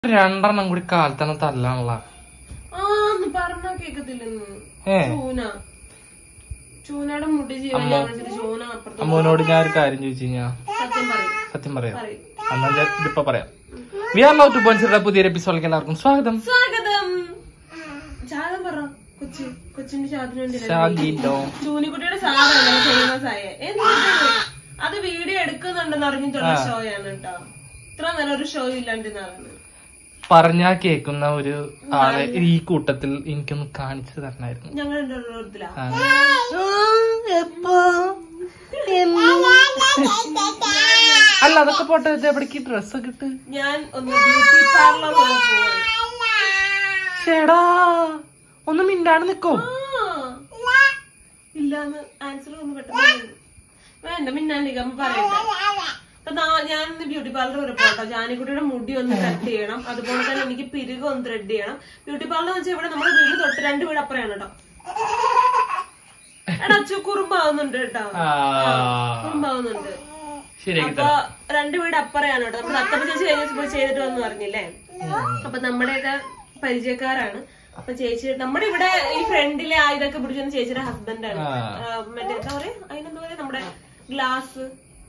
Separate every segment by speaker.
Speaker 1: രണ്ടെണ്ണം കൂടി കാലത്തന്നെ തല്ലാനുള്ള
Speaker 2: ആ ഒന്ന് പറഞ്ഞാ കേക്കത്തില്ലെന്ന്
Speaker 1: ഏ
Speaker 2: ചൂന ചൂനയുടെ മുടി ചെയ്യാൻ വേണ്ടിട്ട് ചൂന അപ്പുറത്ത്
Speaker 1: അമ്മൂനോട് ഞാൻ ഒരു കാര്യം ചോദിച്ചു കഴിഞ്ഞാ
Speaker 2: സത്യം പറയും
Speaker 1: സത്യം പറയാം
Speaker 2: പറയും
Speaker 1: എന്നാ ഞാൻ ഇതിപ്പോ പറയാം V R love to point പുതിയൊരു എപ്പിസോഡിലേക്ക് എല്ലാവർക്കും സ്വാഗതം
Speaker 2: സ്വാഗതം ജാതം പറ കൊച്ചു കൊച്ചിന്റെ ശാദിന് വേണ്ടി
Speaker 1: ഷാഗിലോ
Speaker 2: ചൂനിക്കുട്ടിയുടെ സാധനം ഫേമസ് ആയ എന്തിനാണ്? അത് വീഡിയോ എടുക്കുന്നുണ്ടെന്ന് അറിഞ്ഞിട്ടുള്ള ഷോ ആണ് കേട്ടോ ഇത്ര നല്ലൊരു ഷോ ഇല്ലാണ്ടിരുന്നതാണ്
Speaker 1: പറഞ്ഞാ കേൾക്കുന്ന ഒരു ആളെ ഈ കൂട്ടത്തിൽ എനിക്കൊന്ന് കാണിച്ചു തരണമായിരുന്നു
Speaker 2: ഞങ്ങൾ ഓരോരുത്തരാ
Speaker 1: ആ. അല്ല അതൊക്കെ പോട്ടെ ഇത് എവിടേക്ക് ഡ്രസ് ഒക്കെ ഇട്ട്
Speaker 2: ഞാൻ ഒന്ന് ബ്യൂട്ടി പാർലർ വരെ പോവാണ്
Speaker 1: ചേടാ ഒന്ന് മിണ്ടാണ്ട് നിക്കോ
Speaker 2: ആ. ഇല്ലാന്ന് ആൻസർ ഒന്ന് പെട്ടെന്ന് പറഞ്ഞു. വേണ്ട മിന്നാണ്ടിരിക്കാൻ പറയണ്ട അപ്പൊ നാ- ഞാൻ ഇന്ന് ബ്യൂട്ടി പാർലർ വരെ പോട്ടോ ജാനിക്കുട്ടിയുടെ മുടി ഒന്ന് കട്ട് ചെയ്യണം അതുപോലെ തന്നെ എനിക്ക് പിരുക ഒന്ന് ത്രെഡ് ചെയ്യണം ബ്യൂട്ടി പാർലർ എന്ന് വെച്ചാൽ ഇവിടെ നമ്മുടെ വീട് തൊട്ട് രണ്ട് വീട് അപ്പുറയാണ് കേട്ടോ എടാ അച്ചു കുറുമ്പാവുന്നുണ്ട് കേട്ടോ കുറുമ്പാവുന്നുണ്ട്
Speaker 1: ശരിയാക്കി
Speaker 2: അപ്പൊ രണ്ട് വീട് അപ്പുറയാണ് കേട്ടോ നമ്മൾ അത്തപ്പ ചേച്ചി കഴിഞ്ഞ ദിവസം പോയി ചെയ്തിട്ട് വന്നു പറഞ്ഞില്ലേ അപ്പൊ നമ്മുടെയൊക്കെ പരിചയക്കാരാണ് അപ്പൊ ചേച്ചി നമ്മുടെ ഇവിടെ ഈ ഫ്രണ്ടിലെ ആ ഇതൊക്കെ പിടിച്ചത് ചേച്ചിയുടെ ഹസ്ബൻഡാണ്
Speaker 1: ആ.
Speaker 2: മറ്റേ എന്താ പറയാ അതിനെന്താ പറയാ നമ്മുടെ ഗ്ലാസ്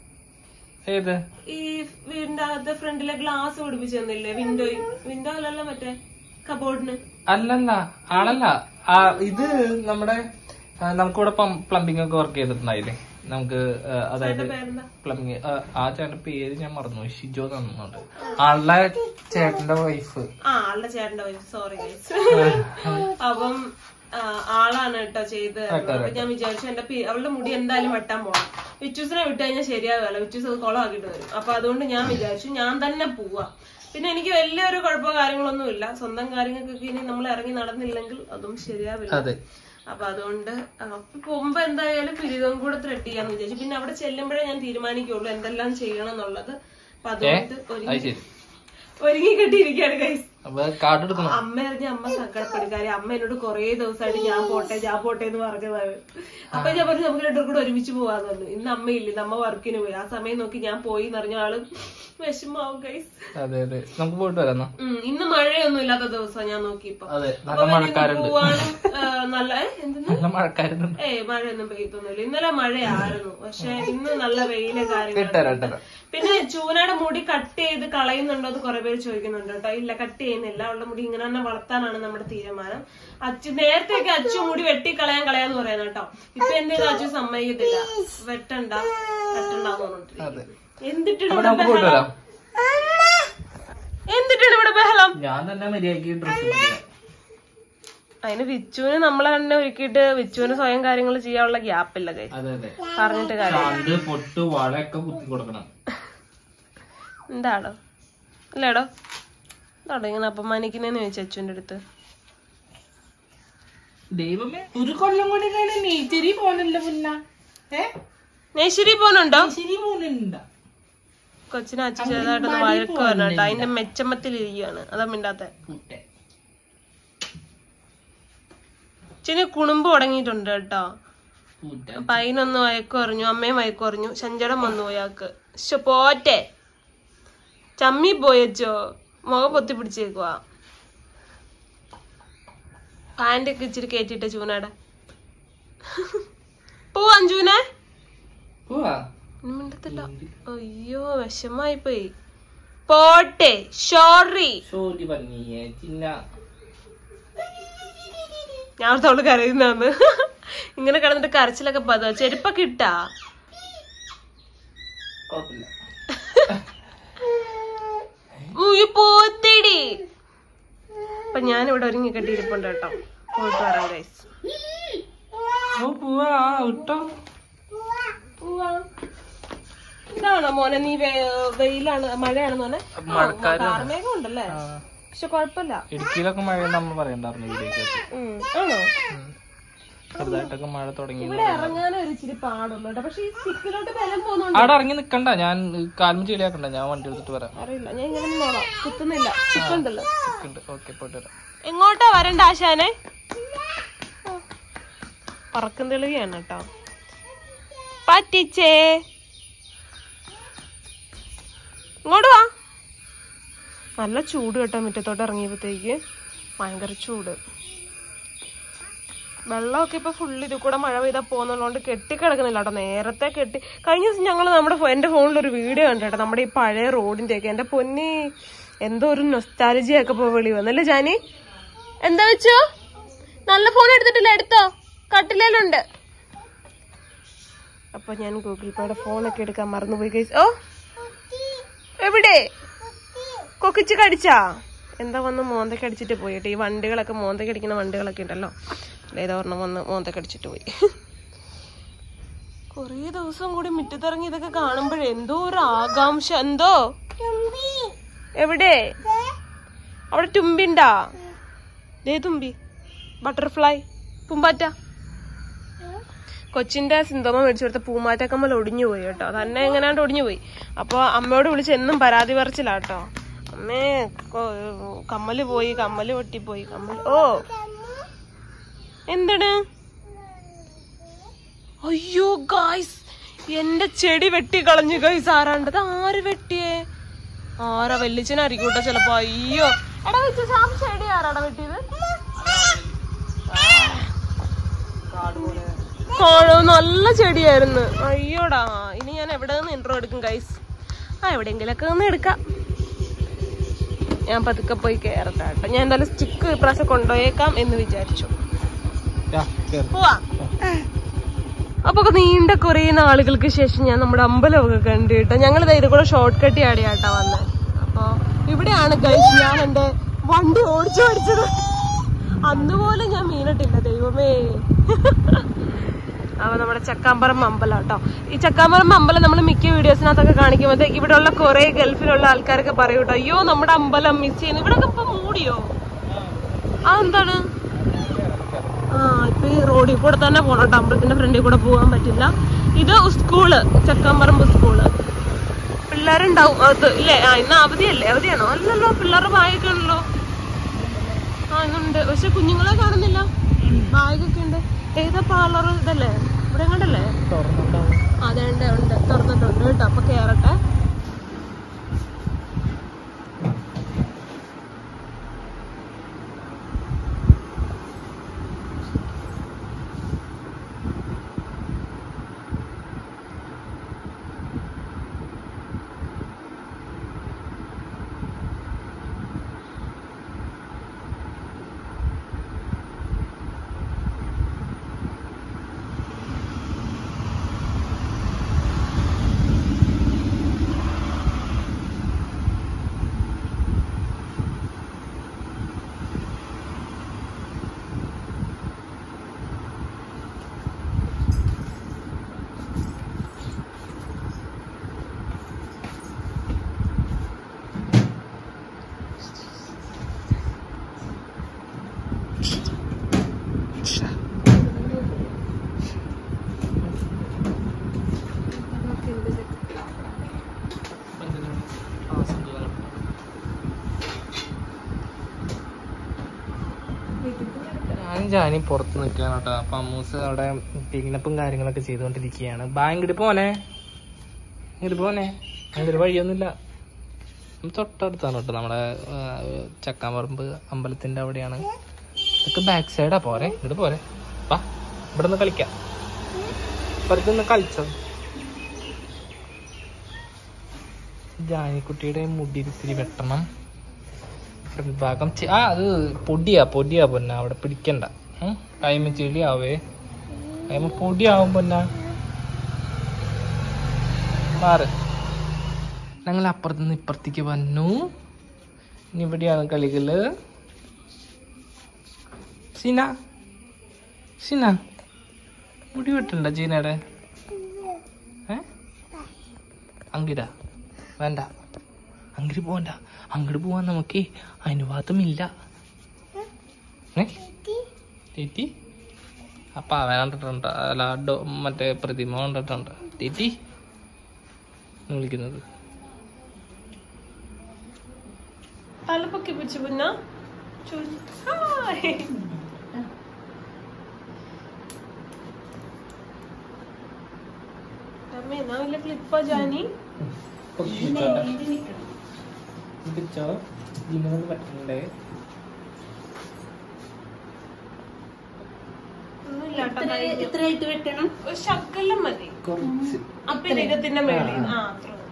Speaker 1: ഏത്
Speaker 2: ഈ വീടിന്റെ അകത്തെ ഫ്രണ്ടിലെ ഗ്ലാസ് പിടിപ്പിച്ചു തന്നില്ലേ വിൻഡോ വിൻഡോ അല്ലല്ലോ മറ്റേ കബോർഡിന്
Speaker 1: അല്ലല്ല ആളല്ല ആ ഇത് നമ്മുടെ ആ, നമുക്കിവിടെ പ്ലംബിംഗ് ഒക്കെ വർക്ക് ചെയ്തിട്ടുണ്ടായില്ലേ നമുക്ക് ആ, അതായത്
Speaker 2: പേരെന്താ
Speaker 1: പ്ലംബിംഗ് ആ ചേട്ടന്റെ പേര് ഞാൻ മറന്നു ഷിജോ തന്നുണ്ട് ആളുടെ ചേട്ടന്റെ വൈഫ്
Speaker 2: ആ ആളുടെ ചേട്ടന്റെ വൈഫ് സോറി ഗൈസ് അപ്പം ആ, ആളാണ് കേട്ടോ ചെയ്ത് തരുന്നത്. അപ്പൊ ഞാൻ വിചാരിച്ചു എന്റെ പി- അവളുടെ മുടി എന്തായാലും വെട്ടാൻ പോകണം വിച്ചൂസിനെ വിട്ട് കഴിഞ്ഞാൽ ശരിയാവില്ല വിച്ചൂസ് അത് കുളമാക്കിട്ട് വരും അപ്പൊ അതുകൊണ്ട് ഞാൻ വിചാരിച്ചു ഞാൻ തന്നെ പോവാ പിന്നെ എനിക്ക് വലിയൊരു കുഴപ്പമോ കാര്യങ്ങളൊന്നും ഇല്ല സ്വന്തം കാര്യങ്ങൾക്കൊക്കെ ഇനി നമ്മൾ ഇറങ്ങി നടന്നില്ലെങ്കിൽ അതും ശരിയാവില്ല
Speaker 1: അതെ
Speaker 2: അപ്പൊ അതുകൊണ്ട് ആ, അപ്പൊ പോകുമ്പോ എന്തായാലും പിരികം കൂടെ ത്രെഡ് ചെയ്യാന്ന് വിചാരിച്ചു പിന്നെ അവിടെ ചെല്ലുമ്പോഴേ ഞാൻ തീരുമാനിക്കുള്ളൂ എന്തെല്ലാം ചെയ്യണം എന്നുള്ളത് അപ്പൊ അതുകൊണ്ട്
Speaker 1: അത്
Speaker 2: ഒരുങ്ങി
Speaker 1: ശരി
Speaker 2: ഒരുങ്ങി കെട്ടിയിരിക്കുകയാണ് ഗൈസ്
Speaker 1: അപ്പൊ കാർഡ് എടുക്കണം
Speaker 2: അമ്മ അറിഞ്ഞ അമ്മ സങ്കടപ്പെടും കാര്യം അമ്മ എന്നോട് കൊറേ ദിവസമായിട്ട് ഞാൻ പോട്ടെ ഞാൻ പോട്ടെ എന്ന് പറഞ്ഞതാണ് അപ്പൊ ഞാൻ പറഞ്ഞു നമുക്ക് രണ്ടും കൂടെ ഒരുമിച്ച് പോവാന്ന് പറഞ്ഞു ഇന്ന് അമ്മയില്ല ഇന്ന് അമ്മ വർക്കിന് പോയി ആ സമയം നോക്കി ഞാൻ പോയി എന്ന് പറഞ്ഞ ആള് വിഷമാവും ഗൈസ്
Speaker 1: അതെ അതെ നമുക്ക് പോയിട്ട് വരാം എന്നാ.
Speaker 2: ഇന്ന് മഴയൊന്നും ഇല്ലാത്ത ദിവസം ഞാൻ നോക്കിയപ്പോ
Speaker 1: അതെ
Speaker 2: അപ്പൊ
Speaker 1: നല്ല
Speaker 2: പിന്നെ ഇന്ന്
Speaker 1: മഴക്കാരുണ്ട്
Speaker 2: പോവാനും ആ, നല്ല ഏ, എന്തെന്ന്
Speaker 1: നല്ല മഴക്കാരുണ്ട്
Speaker 2: ഏ മഴയൊന്നും പെയ്തൊന്നുമില്ല ഇന്നലെ മഴയായിരുന്നു പക്ഷെ ഇന്ന് നല്ല വെയില് കാര്യങ്ങൾ
Speaker 1: ഇട്ടരാ ഇട്ടരാ
Speaker 2: പിന്നെ ചൂനയുടെ മുടി കട്ട് ചെയ്ത് കളയുന്നുണ്ടോ എന്ന് കുറെ പേര് ചോദിക്കുന്നുണ്ട് കേട്ടോ ഇല്ല കട്ട് ചെയ്യുന്നില്ല അവളുടെ മുടി ഇങ്ങനെ തന്നെ വളർത്താനാണ് നമ്മുടെ തീരുമാനം അച്ചു നേരത്തെയൊക്കെ അച്ചു മുടി വെട്ടി കളയാൻ കളയാന്ന് പറയുന്നത് കേട്ടോ ഇപ്പൊ എന്തെങ്കിലും അച്ചു സമ്മതിക്കത്തില്ല വെട്ടണ്ട വെട്ടണ്ടെന്ന് പറഞ്ഞിട്ട്
Speaker 1: അതെ
Speaker 2: എന്തിട്ടാണ്
Speaker 1: അപ്പൊ
Speaker 2: ഇവിടെ
Speaker 1: നമുക്ക് പോയിട്ട്
Speaker 2: ബഹളം
Speaker 1: വരാം
Speaker 2: എന്തിട്ടാണ് ഇവിടെ ബഹളം
Speaker 1: ഞാൻ തന്നെ മര്യാദക്ക് ഡ്രസ്
Speaker 2: അതിന് വിച്ചുവിന് നമ്മളെ തന്നെ ഒരുക്കിയിട്ട് വിച്ചുവിന് സ്വയം കാര്യങ്ങൾ ചെയ്യാനുള്ള ഗ്യാപ്പില്ല കൈ
Speaker 1: അതെ അതെ
Speaker 2: പറഞ്ഞിട്ട് കാര്യം
Speaker 1: ചാണ്ട് പൊട്ട് വളയൊക്കെ കുത്തി കൊടുക്കണം
Speaker 2: എന്താടോ ഇല്ലേടോ എന്താടോ ഇങ്ങനെ അപമാനിക്കുന്നേന്ന് ചോദിച്ചു അച്ചുവിന്റെ അടുത്ത്
Speaker 1: ദൈവമേ ഒരു കൊല്ലം കൂടി കഴിഞ്ഞ നീച്ചേരി പോലല്ല പിന്ന ഏ
Speaker 2: നെയ്ശ്ശേരി പോനുണ്ടോ
Speaker 1: ശരി പോലുണ്ട
Speaker 2: കൊച്ചിനെ അച്ഛൻ ചെറുതായിട്ടൊന്ന് വഴക്ക് വരണം കേട്ടോ അതിന്റെ മെച്ചമ്മത്തിൽ ഇരിക്കുകയാണ് അതാ മിണ്ടാത്ത അച്ഛന് കുണുമ്പ് തുടങ്ങിയിട്ടുണ്ട് കേട്ടോ അപ്പൊ അതിനൊന്ന് വഴക്ക് പറഞ്ഞു അമ്മയും വഴക്ക് പറഞ്ഞു ശഞ്ചടം വന്നു പോയാക്ക് ശോ പോറ്റെ ചമ്മി പോയച്ചോ മുഖം പൊത്തി പിടിച്ചേക്കുവാ പാൻ്റൊക്കെ ഇച്ചിരി കയറ്റിട്ട ചൂനാടെ പോവാ ചൂനെ
Speaker 1: പോവാ
Speaker 2: ഇനി മിണ്ടത്തില്ല അയ്യോ വിഷമായി പോയി പോട്ടെ ഷോറി
Speaker 1: സോറി പറഞ്ഞേ ചിന്ന
Speaker 2: ഞാൻ ഓർത്ത് അവള് കരയുന്നാന്ന് ഇങ്ങനെ കിടന്നിട്ട് കരച്ചിലൊക്കെ പത ചെരുപ്പൊക്കെ ഇട്ടാ
Speaker 1: കുഴപ്പമില്ല
Speaker 2: ഉയ്യ് പോത്തിടി അപ്പൊ ഞാൻ ഇവിടെ ഒരുങ്ങി കെട്ടിയിരിപ്പുണ്ട് കേട്ടോ പോയിട്ട് വരാം ഗൈസ്
Speaker 1: ഓ പോവാ വിട്ടോ
Speaker 2: ഇതാണോ മോനെ നീ വെ- വെയിലാണ് മഴയാണെന്ന് പറഞ്ഞെ
Speaker 1: മഴക്കാലം
Speaker 2: കാർമേഘം ഉണ്ടല്ലേ പക്ഷെ കുഴപ്പമില്ല
Speaker 1: ഇടുക്കിയിലൊക്കെ മഴ നമ്മൾ പറയണ്ടായിരുന്നു വീഡിയോക്ക്
Speaker 2: ഉം. ആണോ
Speaker 1: ചെറുതായിട്ടൊക്കെ മഴ തുടങ്ങി
Speaker 2: ഇവിടെ ഇറങ്ങാനും ഒരു ഇച്ചിരി പാടുള്ളൂ കേട്ടോ പക്ഷെ ഈ സ്റ്റിക്കിലോട്ട് ബലം പോകുന്നുണ്ട്
Speaker 1: അവിടെ ഇറങ്ങി നിക്കണ്ട ഞാൻ കാൽമ ചെളിയാക്കണ്ട ഞാൻ വണ്ടി എടുത്തിട്ട് വരാം
Speaker 2: അറിയില്ല ഞാൻ ഇങ്ങനെ ഒന്ന് നോക്കാം കുത്തുന്നില്ല സ്റ്റിക്കുണ്ടല്ലോ
Speaker 1: ഓക്കെ പോയിട്ട് വരാം
Speaker 2: എങ്ങോട്ടാ വരണ്ട ആശാനെ പറക്കം തെളിയാണ് കേട്ടോ പറ്റിച്ചേ ഇങ്ങോട്ട് വാ നല്ല ചൂട് കേട്ടോ മുറ്റത്തോട്ട് ഇറങ്ങിയപ്പോഴത്തേക്ക് ഭയങ്കര ചൂട് വെള്ളമൊക്കെ ഇപ്പൊ ഫുള്ള് ഇതിൽ കൂടെ മഴ പെയ്താൽ പോകുന്നതുകൊണ്ട് കെട്ടിക്കിടക്കുന്നില്ല കേട്ടോ നേരത്തെ കെട്ടി കഴിഞ്ഞ ദിവസം ഞങ്ങൾ നമ്മുടെ ഫോ- എന്റെ ഫോണിൽ ഒരു വീഡിയോ കണ്ടു കേട്ടോ നമ്മുടെ ഈ പഴയ റോഡിന്റെ ഒക്കെ എന്റെ പൊന്നി എന്തോ ഒരു നൊസ്റ്റാലജിയൊക്കെ ഇപ്പൊ വെളി വന്നല്ലേ ജാനി എന്താ വെച്ചോ നല്ല ഫോൺ എടുത്തിട്ടില്ല എടുത്തോ കട്ടിലേലുണ്ട് അപ്പൊ ഞാൻ ഗൂഗിൾ പേയുടെ ഫോണൊക്കെ എടുക്കാൻ മറന്നുപോയി കഴിച്ചു ഓ എവിടെ കൊക്കിച്ച് കടിച്ചാ എന്താ വന്ന് മോന്തയ്ക്ക് അടിച്ചിട്ട് പോയി കേട്ടോ ഈ വണ്ടികളൊക്കെ മോന്തയ്ക്ക് അടിക്കുന്ന വണ്ടികളൊക്കെ ഉണ്ടല്ലോ ഏതോ ഒരെണ്ണം വന്ന് മോന്തയ്ക്ക് അടിച്ചിട്ട് പോയി കൊറേ ദിവസം കൂടി മുറ്റത്തിറങ്ങി ഇതൊക്കെ കാണുമ്പോഴേ എന്തോ ഒരു ആകാംക്ഷ എന്തോ എവിടെ അവിടെ തുമ്പിണ്ടാ ദേ തുമ്പി ബട്ടർഫ്ലൈ പൂമ്പാറ്റ കൊച്ചിന്റെ സിന്തോമ മേടിച്ചു കൊടുത്ത പൂമാറ്റക്കമ്മൽ ഒടിഞ്ഞു പോയി കേട്ടോ തന്നെ എങ്ങനെയാണ്ട് ഒടിഞ്ഞു പോയി അപ്പൊ അമ്മയോട് വിളിച്ച് എന്നും പരാതി പറിച്ചില്ല കേട്ടോ അമ്മേ കൊ- കമ്മല് പോയി കമ്മല് പൊട്ടിപ്പോയി കമ്മൽ ഓ എന്താണ് അയ്യോ ഗായ്സ് എന്റെ ചെടി വെട്ടി കളഞ്ഞു ഗൈസ് ആരാണ്ടത് ആര് വെട്ടിയേ ആരാ വല്യച്ഛനായിരിക്കും കേട്ടോ ചെലപ്പോ അയ്യോ എടാ വെച്ചു സാം ചെടി ആരാടാ വെട്ടിയത് കാണോ നല്ല ചെടിയായിരുന്നു അയ്യോടാ ഇനി ഞാൻ എവിടെ നിന്ന് ഇൻട്രോ എടുക്കും ഗൈസ് ആ എവിടെയെങ്കിലൊക്കെ നിന്ന് എടുക്കാം ഞാൻ പതുക്കെ പോയി കയറട്ടെ കേട്ടോ ഞാൻ എന്തായാലും സ്റ്റിക്ക് ഇപ്രാവശ്യം കൊണ്ടുപോയേക്കാം എന്ന് വിചാരിച്ചു
Speaker 1: യാ, കേറ്.
Speaker 2: പോവാ അപ്പൊ ഒക്കെ നീണ്ട കുറെ നാളുകൾക്ക് ശേഷം ഞാൻ നമ്മുടെ അമ്പലമൊക്കെ കണ്ടു കേട്ടോ ഞങ്ങൾ ഇത് കൂടെ ഷോർട്ട് കട്ട് ആടിയാട്ടാ വന്നത് അപ്പൊ ഇവിടെയാണ് ഗൈസ് ഞാൻ എന്റെ വണ്ടി ഓടിച്ചു പഠിച്ചത് അന്ന് പോലും ഞാൻ മീനിട്ടില്ല ദൈവമേ അപ്പൊ നമ്മുടെ ചക്കാമ്പറം അമ്പലം കേട്ടോ ഈ ചക്കാമ്പറം അമ്പലം നമ്മൾ മിക്ക വീഡിയോസിനകത്തൊക്കെ കാണിക്കുമ്പോൾ ഇവിടെയുള്ള കുറെ ഗൾഫിലുള്ള ആൾക്കാരൊക്കെ പറയും കേട്ടോ അയ്യോ നമ്മുടെ അമ്പലം മിസ് ചെയ്യുന്നു ഇവിടെ ഇപ്പൊ മൂടിയോ ആ എന്താണ് ആ ഇപ്പൊ ഈ റോഡിൽ കൂടെ തന്നെ പോണം കേട്ടോ അമ്പലത്തിന്റെ ഫ്രണ്ടിൽ കൂടെ പോകാൻ പറ്റില്ല ഇത് സ്കൂള് ചക്കാമ്പറമ്പ് സ്കൂള് പിള്ളേരുണ്ടാവും അത് ഇല്ലേ ആ ഇന്ന് അവധിയല്ലേ അവധിയാണോ അല്ലല്ലോ പിള്ളേരുടെ ബാഗൊക്കെ ഉണ്ടല്ലോ ആ ഇന്നുണ്ട് പക്ഷെ കുഞ്ഞുങ്ങളെ കാണുന്നില്ല ബാഗൊക്കെ ഉണ്ട് ഏതാ പാർലർ ഇതല്ലേ ഇവിടെ കണ്ടല്ലേ
Speaker 1: തുറന്നിട്ടാവും.
Speaker 2: അതേണ്ട ഉണ്ട് തുറന്നിട്ടുണ്ട് കേട്ടോ അപ്പൊ കേറട്ടെ
Speaker 1: ഞാനും ജാനി പുറത്ത് നിൽക്കുകയാണ് കേട്ടോ അപ്പൊ അമ്മൂസ് അവിടെ ക്ലീനപ്പും കാര്യങ്ങളൊക്കെ ചെയ്തുകൊണ്ടിരിക്കുകയാണ് ബാ ഇങ്ങോട്ട് പോനെ ഇങ്ങോട്ട് പോനെ അങ്ങോട്ട് വഴിയൊന്നുമില്ല ഇത് തൊട്ടടുത്താണ് കേട്ടോ നമ്മുടെ ആ, ചക്കാമ്പറമ്പ് അമ്പലത്തിന്റെ അവിടെയാണ് ഇതൊക്കെ ബാക്ക് സൈഡാ പോരെ ഇങ്ങോട്ട് പോരെ വാ ഇവിടെ നിന്ന് കളിക്കാം പുറത്തുനിന്ന് കളിച്ചോ ജാനിക്കുട്ടിയുടെ മുടി ഇത്തിരി വെട്ടണം ഫ്രണ്ട് ഭാഗം ചെ- ആ അത് പൊടിയാ പൊടിയാ പൊന്ന അവിടെ പിടിക്കണ്ട ഉം. കൈമ ചെളിയാവേ കൈമ പൊടിയാവും പൊന്ന മാറ് ഞങ്ങൾ അപ്പുറത്തുനിന്ന് ഇപ്പുറത്തേക്ക് വന്നു ഇനി ഇവിടെയാണ് കളികള് സീന സീന മുടി വെട്ടണ്ട ജീനയുടെ ഏ അങ്കിടാ വേണ്ട അങ്ങോട്ട് പോവണ്ട അങ്ങോട്ട് പോവാൻ നമുക്ക് അനുവാദമില്ല ഏ തീറ്റി അപ്പൊ അവൻ കണ്ടിട്ടുണ്ട് അല്ല ഡോ മറ്റേ പ്രതിമ കണ്ടിട്ടുണ്ട് തീറ്റി എന്ന് വിളിക്കുന്നത്
Speaker 2: തലപ്പൊക്കി പിടിച്ചു പിന്നെ ഹായ് അമ്മ എന്നാ വലിയ ക്ലിപ്പാ ജാനി
Speaker 1: പിടിച്ചോ ജിമ്മിനൊന്നും പറ്റുന്നുണ്ടേ
Speaker 2: ഒന്നുമില്ല കേട്ടോ
Speaker 3: എത്ര
Speaker 2: കഴിഞ്ഞു.
Speaker 3: എത്രയായിട്ട് വെട്ടണം
Speaker 2: ഒരു ശകലം മതി
Speaker 1: കുറച്ച്
Speaker 2: അപ്പൊ ഇരുപത്തിന്റെ മേളിൽ ആ അത്ര മതി.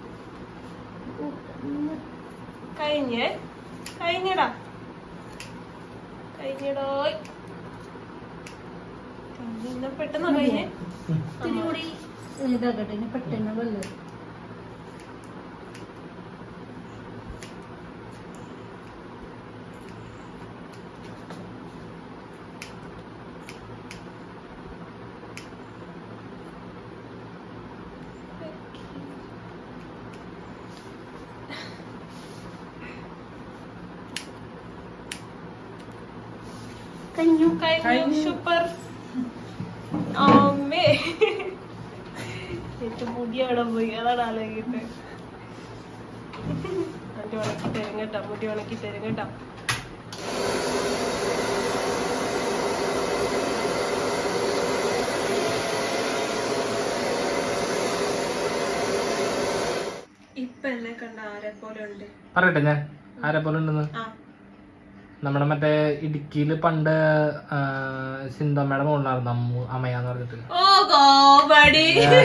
Speaker 2: കഴിഞ്ഞേ കഴിഞ്ഞടാ കഴിഞ്ഞടോ കഴിഞ്ഞ പെട്ടെന്ന് കഴിഞ്ഞേ
Speaker 3: ഇത്തിരി കൂടി ഇതാക്കട്ടെ ഇനി പെട്ടെന്ന് വെള്ളം കഴിഞ്ഞു
Speaker 2: കഴിഞ്ഞു സൂപ്പർ അമ്മേ എന്റെ മുടി അവിടെ പോയി അതാണ് ആലോചിക്കട്ടെ മുടി ഉണക്കി തരും കേട്ടോ മുടി ഉണക്കി തരും കേട്ടോ ഇപ്പൊ എന്നെ കണ്ട ആരെ പോലെ ഉണ്ട്
Speaker 1: പറയട്ടെ ഞാൻ ആരെ പോലെ ഉണ്ടെന്ന്
Speaker 2: ആ
Speaker 1: നമ്മുടെ മറ്റേ ഇടുക്കിയില് പണ്ട് ആ, സിന്തമ്മയുടെ മുകളിലായിരുന്നു അമ്മു അമ്മയാന്ന് പറഞ്ഞിട്ട്
Speaker 2: ഓ കോമഡി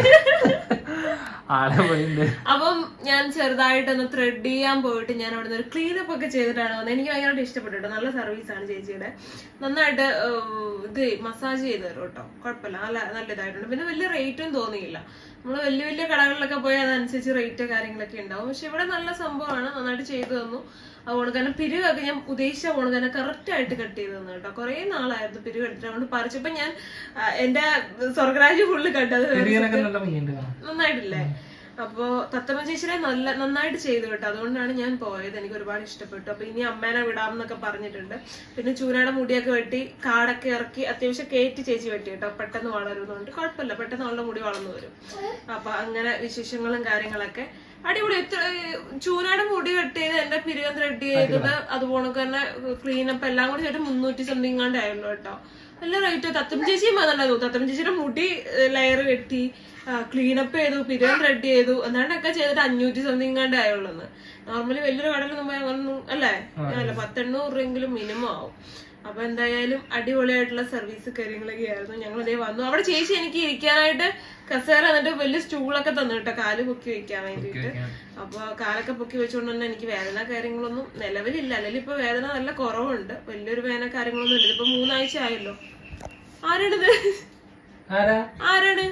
Speaker 1: ആളെ പോലെ ഉണ്ട്
Speaker 2: അപ്പം ഞാൻ ചെറുതായിട്ടൊന്ന് ത്രെഡ് ചെയ്യാൻ പോയിട്ട് ഞാൻ അവിടെ നിന്ന് ഒരു ക്ലീനപ്പ് ഒക്കെ ചെയ്തിട്ടാണ് വന്നത് എനിക്ക് ഭയങ്കരമായിട്ട് ഇഷ്ടപ്പെട്ടു കേട്ടോ നല്ല സർവീസ് ആണ് ചേച്ചിയുടെ നന്നായിട്ട് ഏഹ്, ഇത് മസാജ് ചെയ്ത് തരും കേട്ടോ കുഴപ്പമില്ല നല്ല നല്ല ഇതായിട്ടുണ്ട് പിന്നെ വലിയ റേറ്റും തോന്നിയില്ല നമ്മൾ വലിയ വലിയ കടകളിലൊക്കെ പോയി അതനുസരിച്ച് റേറ്റ് കാര്യങ്ങളൊക്കെ ഉണ്ടാവും പക്ഷെ ഇവിടെ നല്ല സംഭവമാണ് നന്നായിട്ട് ചെയ്തു തന്നു അതുകൊണ്ട് കാരണം പിരിവൊക്കെ ഞാൻ ഉദ്ദേശിച്ച പോലെ തന്നെ കറക്റ്റ് ആയിട്ട് കട്ട് ചെയ്ത് തന്നു കേട്ടോ കുറെ നാളായിരുന്നു പിരിവ് എടുത്തിട്ട് അതുകൊണ്ട് പറിച്ചപ്പോ ഞാൻ ആ, എന്റെ സ്വർഗരാജ് ഫുള്ള് കണ്ടത്
Speaker 1: ചെറിയനൊക്കെ നല്ല ഭംഗിയുണ്ട് കാണാൻ.
Speaker 2: നന്നായിട്ടില്ലേ അപ്പോ തത്തമ്മ ചേച്ചിനെ നല്ല നന്നായിട്ട് ചെയ്തു കേട്ടോ അതുകൊണ്ടാണ് ഞാൻ പോയത് എനിക്ക് ഒരുപാട് ഇഷ്ടപ്പെട്ടു അപ്പൊ ഇനി അമ്മേനെ വിടാമെന്നൊക്കെ പറഞ്ഞിട്ടുണ്ട് പിന്നെ ചൂനയുടെ മുടിയൊക്കെ വെട്ടി കാടൊക്കെ ഇറക്കി അത്യാവശ്യം കയറ്റി ചേച്ചി വെട്ടി കേട്ടോ പെട്ടെന്ന് വളരുന്നതുകൊണ്ട് കുഴപ്പമില്ല പെട്ടെന്ന് അവളുടെ മുടി വളർന്നു വരും അപ്പൊ അങ്ങനെ വിശേഷങ്ങളും കാര്യങ്ങളൊക്കെ അടിപൊളി എത്ര ചൂനയുടെ മുടി വെട്ടിയത് എന്റെ പിരികം ത്രെഡ് ചെയ്തത് അതുപോലെ തന്നെ ക്ലീനപ്പ് എല്ലാം കൂടി ചേട്ടൻ മുന്നൂറ്റി സംതിങ് കണ്ടേ ആയുള്ളൂ കേട്ടോ നല്ല റേറ്റ് തത്തം ചേച്ചിയും വന്നിട്ടുണ്ടായിരുന്നു തത്തം ചേച്ചിയുടെ മുടി ലെയർ വെട്ടി ക്ലീനപ്പ് ചെയ്തു പിരിയം ത്രെഡ് ചെയ്തു എന്നാണ്ടൊക്കെ ചെയ്തിട്ട് അഞ്ഞൂറ്റി സംതിങ് കണ്ടേ ആയുള്ളൂ നോർമലി വലിയൊരു കടലൊന്നും പോയി അങ്ങനൊന്നും അല്ലേ അല്ല പത്തെണ്ണൂറ് രൂപയെങ്കിലും മിനിമം ആവും അപ്പൊ എന്തായാലും അടിപൊളിയായിട്ടുള്ള സർവീസ് കാര്യങ്ങളൊക്കെ ആയിരുന്നു ഞങ്ങൾ ഇതേ വന്നു അവിടെ ചേച്ചി എനിക്ക് ഇരിക്കാനായിട്ട് കസേര എന്നിട്ട് വലിയ സ്റ്റൂളൊക്കെ തന്നു കേട്ടോ കാല് പൊക്കി വെക്കാൻ വേണ്ടിയിട്ട് അപ്പൊ കാലൊക്കെ പൊക്കി വെച്ചുകൊണ്ട് തന്നെ എനിക്ക് വേദന കാര്യങ്ങളൊന്നും നിലവിലില്ല അല്ലെങ്കിൽ ഇപ്പൊ വേദന നല്ല കുറവുണ്ട് വലിയൊരു വേദന കാര്യങ്ങളൊന്നും ഇല്ല ഇപ്പൊ മൂന്നാഴ്ച ആയല്ലോ ആരാണിത്
Speaker 1: ആരാ
Speaker 2: ആരാണ്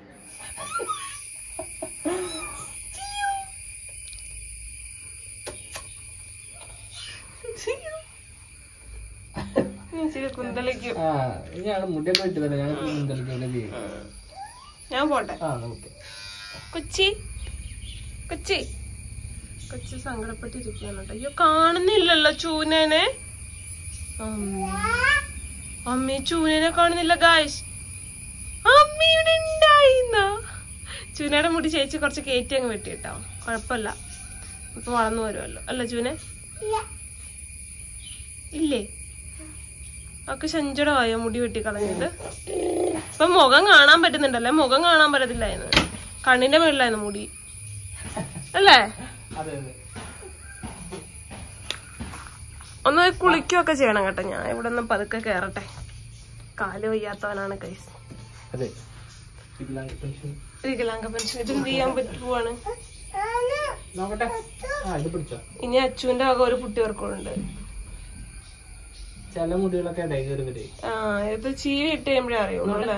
Speaker 2: ഇച്ചിരി കുന്തളിക്കും
Speaker 1: ആ ഞാൻ മുടിയൊക്കെ വെട്ടി തരാം ഞാൻ മുന്തലിക്കൊക്കെ ചെയ്യും
Speaker 2: ഞാൻ പോട്ടെ
Speaker 1: ആ ഓക്കെ
Speaker 2: കൊച്ചി കൊച്ചി കൊച്ചി സങ്കടപ്പെട്ടിരിക്കുകയാണ് കേട്ടോ അയ്യോ കാണുന്നില്ലല്ലോ ചൂനനെ അമ്മി ചൂനനെ കാണുന്നില്ല ഗായ്സ് അമ്മി ഇവിടെ ഉണ്ടായിന്നോ ചൂനയുടെ മുടി ചേച്ചി കുറച്ച് കയറ്റി അങ്ങ് വെട്ടി കേട്ടോ കുഴപ്പമില്ല ഇപ്പൊ വളർന്നു വരുമല്ലോ അല്ല ചൂനെ ഇല്ലേ ഒക്കെ ശഞ്ചടമായോ മുടി വെട്ടി കളഞ്ഞിട്ട് ഇപ്പൊ മുഖം കാണാൻ പറ്റുന്നുണ്ടല്ലേ മുഖം കാണാൻ പറ്റത്തില്ലായിരുന്നു കണ്ണിന്റെ മേളിലായിരുന്നു മുടി അല്ലേ
Speaker 1: അതെ അതെ
Speaker 2: ഒന്ന് പോയി കുളിക്കുകയൊക്കെ ചെയ്യണം കേട്ടോ ഞാൻ ഇവിടെ നിന്ന് പതുക്കെ കേറട്ടെ കാല് വയ്യാത്തവനാണ് കൈസ്
Speaker 1: അതെ വികലാംഗ പെൻഷൻ
Speaker 2: വികലാംഗ പെൻഷൻ ഇത് എന്ത് ചെയ്യാൻ പറ്റുവാണ്
Speaker 1: നോക്കട്ടെ ആ ഇത് പിടിച്ചോ
Speaker 2: ഇനി അച്ചുവിന്റെ വക ഒരു കുട്ടി വർക്കുണ്ട്
Speaker 1: ചില മുടികളൊക്കെ ഇടയിൽ കയറി വരെ
Speaker 2: ആ ഇത് ചീവി ഇട്ട് കഴിയുമ്പോഴേ അറിയുള്ളൂ അല്ലേ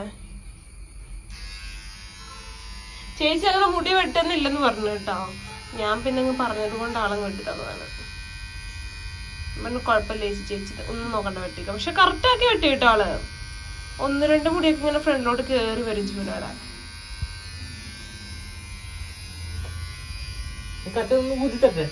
Speaker 2: ചേച്ചി അങ്ങനെ മുടി വെട്ടുന്നില്ലെന്ന് പറഞ്ഞു കേട്ടോ ഞാൻ പിന്നെ അങ്ങ് പറഞ്ഞത് കൊണ്ട് ആളങ്ങ് വെട്ടി തന്നതാണ് പറഞ്ഞു കുഴപ്പമില്ല ചേച്ചി ചേച്ചി ഒന്നും നോക്കണ്ട വെട്ടിക്കാം പക്ഷെ കറക്റ്റ് ആക്കി വെട്ടി കേട്ടോ ആള് ഒന്ന് രണ്ട് മുടിയൊക്കെ ഇങ്ങനെ ഫ്രണ്ടിലോട്ട് കേറി വരും ചൂനോടെ
Speaker 1: കട്ടൊന്ന് കൂട്ടിട്ടേ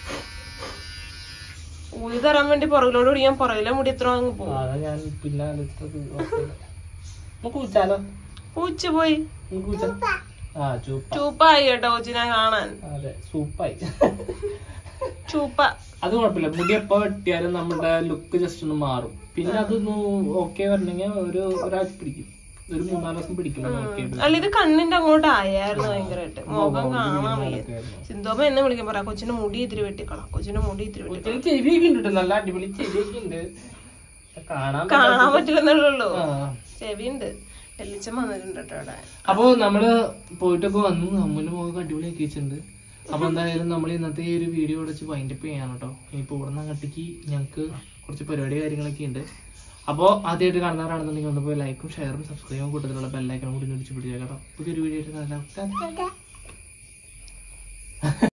Speaker 2: ഊതി തരാൻ വേണ്ടി പുറകിലോട് കൂടി ഞാൻ പുറകിലെ മുടി എത്ര അങ്ങ് പോകും
Speaker 1: അതാ ഞാൻ പിന്നെ അടുത്തത് ഓർത്തത്. നമുക്ക് കൂച്ചാലോ
Speaker 2: പൂച്ച പോയി
Speaker 1: നമുക്ക് കൂച്ച ആ ചൂപ്പ
Speaker 2: ചൂപ്പായി കേട്ടോ കൊച്ചിനെ കാണാൻ
Speaker 1: അതെ സൂപ്പായി
Speaker 2: ചൂപ്പ
Speaker 1: അത് കുഴപ്പമില്ല മുടി എപ്പോ വെട്ടിയാലും നമ്മുടെ ലുക്ക് ജസ്റ്റ് ഒന്ന് മാറും പിന്നെ അതൊന്ന് ഓക്കെ വരണമെങ്കിൽ ഒരു ഒരാഴ്ച പിടിക്കും ഒരു മൂന്നാല് ദിവസം പിടിക്കും നോക്കിയത്
Speaker 2: അല്ല ഇത് കണ്ണിന്റെ അങ്ങോട്ട് ആയായിരുന്നു ഭയങ്കരമായിട്ട് മുഖം കാണാൻ വയ്യ സിന്ധോമ എന്നെ വിളിക്കാൻ പറയാ കൊച്ചിന്റെ മുടി ഇത്തിരി വെട്ടിക്കളാം കൊച്ചിന്റെ മുടി ഇത്തിരി വെട്ടിക്കളാം
Speaker 1: കൊച്ചിന് ചെവിയൊക്കെ ഉണ്ട് കേട്ടോ നല്ല അടിപൊളി ചെവിയൊക്കെ ഉണ്ട് കാണാൻ
Speaker 2: കാണാൻ പറ്റില്ലെന്നുള്ളൂ
Speaker 1: ആ.
Speaker 2: ചെവിയുണ്ട് വെള്ളിച്ചം വന്നിട്ടുണ്ട് കേട്ടോ അവിടെ
Speaker 1: അപ്പൊ നമ്മള് പോയിട്ടൊക്കെ വന്നു അമ്മൂന്റെ മുഖം അടിപൊളിയാക്കി വെച്ചിട്ടുണ്ട് അപ്പൊ എന്തായാലും നമ്മൾ ഇന്നത്തെ ഈ ഒരു വീഡിയോ വെച്ച് വൈൻഡപ്പ് ചെയ്യാണ് കേട്ടോ ഇനിയിപ്പോ ഇവിടെ നിന്ന് അങ്ങോട്ടേക്ക് ഞങ്ങക്ക് കുറച്ച് പരിപാടി കാര്യങ്ങളൊക്കെ ഉണ്ട് അപ്പോൾ ആദ്യമായിട്ട് കാണുന്നവരാണെന്നുണ്ടെങ്കിൽ ഒന്ന് പോയി ലൈക്കും ഷെയറും സബ്സ്ക്രൈബും കൂട്ടത്തിലുള്ള ബെല്ലൈക്കനും കൂടി നോടിച്ച് പിടിച്ചേക്കാം കേട്ടോ പുതിയൊരു വീഡിയോ ആയിട്ട് കാണാം